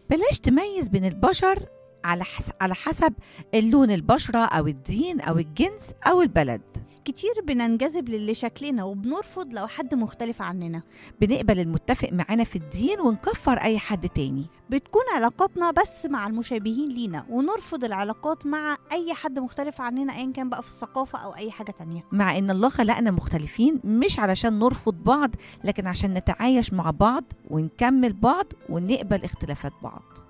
بلاش تميز بين البشر على حس- على حسب اللون البشرة أو الدين أو الجنس أو البلد كتير بننجذب للي شكلنا وبنرفض لو حد مختلف عننا بنقبل المتفق معانا في الدين ونكفر أي حد تاني بتكون علاقاتنا بس مع المشابهين لينا ونرفض العلاقات مع أي حد مختلف عننا أيا كان بقى في الثقافة أو أي حاجة تانية مع إن الله خلقنا مختلفين مش علشان نرفض بعض لكن عشان نتعايش مع بعض ونكمل بعض ونقبل اختلافات بعض